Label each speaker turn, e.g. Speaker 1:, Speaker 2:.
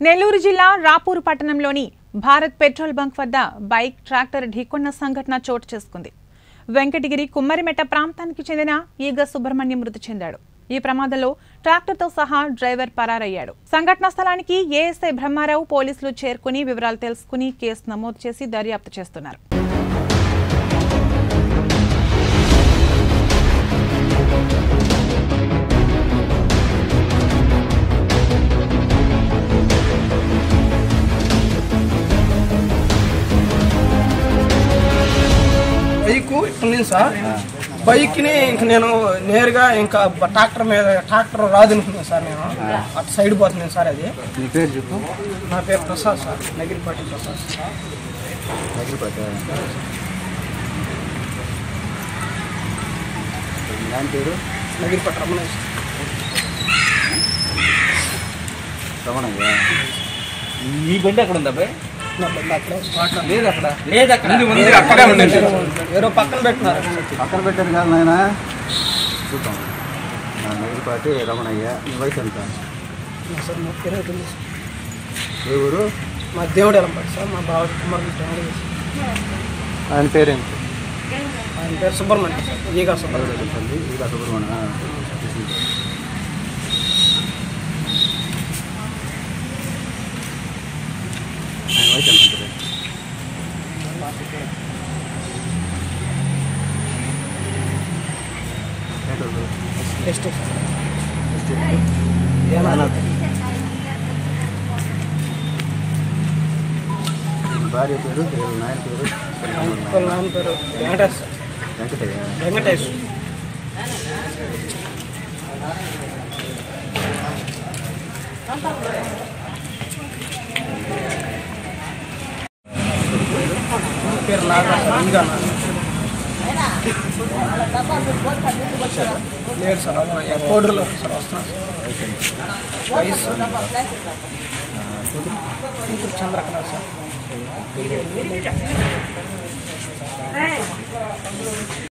Speaker 1: నెల్లూరు జిల్లా రాపూరు పట్టణంలోని Bharat petrol bunk వద్ద బైక్ ట్రాక్టర్ ఢీకొన్న సంఘటన చోటు చేసుకుంది వెంకటగిరి కుమ్మరిమెట్ట ప్రాంతానికి చెందిన ఈగ సుబ్రహ్మణ్యం మృతి చెందాడు ఈ ప్రమాదంలో ట్రాక్టర్తో సహా డ్రైవర్ పరారయ్యాడు సంఘటనా స్థలానికి ఏఎస్ఐ బ్రహ్మారావు పోలీసులు చేరుకుని వివరాలు తెలుసుకుని కేసు నమోదు చేసి దర్యాప్తు చేస్తున్నారు
Speaker 2: బైక్ ఇట్టుంది సార్ బైక్ని ఇంక నేను నేరుగా ఇంకా బ- ట్రాక్టర్ మీద ట్రాక్టర్ రాదనుకున్నాను సార్ నేను అటు సైడ్ పోతున్నాను సార్ అది
Speaker 3: నీ పేరు చెప్పు
Speaker 2: నా పేరు ప్రసాద్ సార్ నగిరిపాటి ప్రసాద్
Speaker 3: దగ్గరపట్ట దాని పేరు
Speaker 2: నగిరిపాటి రమణేష్
Speaker 3: రమణయ్య నీ బండి అక్కడ ఉందా అబ్బాయి
Speaker 2: నా బండి అక్కడే స్పాట్లో
Speaker 3: లేదు అక్కడ
Speaker 2: లేదు అక్కడ
Speaker 3: అక్కడే ఉండండి.
Speaker 2: వేరే పక్కన పెట్టినారు
Speaker 3: పక్కన పెట్టాను కాదు నాయన చూద్దాం నా దగ్గరపాటి రమణయ్య నీ వయసు ఎంత
Speaker 2: సార్ ముప్పై ఇరవై తొమ్మిది సార్.
Speaker 3: ఏ ఊరు
Speaker 2: మా దేవుడు ఎలా పడి సార్ మా బావ కుమార్
Speaker 3: ఆయన పేరేంటి
Speaker 2: ఆయన పేరు సుబ్రహ్మణ్యం సార్ ఈగా సుబ్రహ్మణ్యం
Speaker 3: చెప్పండి ఇలా సుబ్రహ్మణ్య ఆయన వయసు ఎంత ఉంటుంది ఏంటో
Speaker 2: నెక్స్ట్
Speaker 3: వీళ్ళ భార్య పేరు వీళ్ళ నాయన పేరు
Speaker 2: వాళ్ళ నాన్న పేరు వెంకటేష్ సార్
Speaker 3: వెంకటయ్య
Speaker 2: వెంకటేష్ పేరు నాగా సార్ ఈగా నాగా లేదు సార్ అదే కోడూరులో సార్ వస్తున్నాను సార్ వయసు కూతురు చంద్రకళ సార్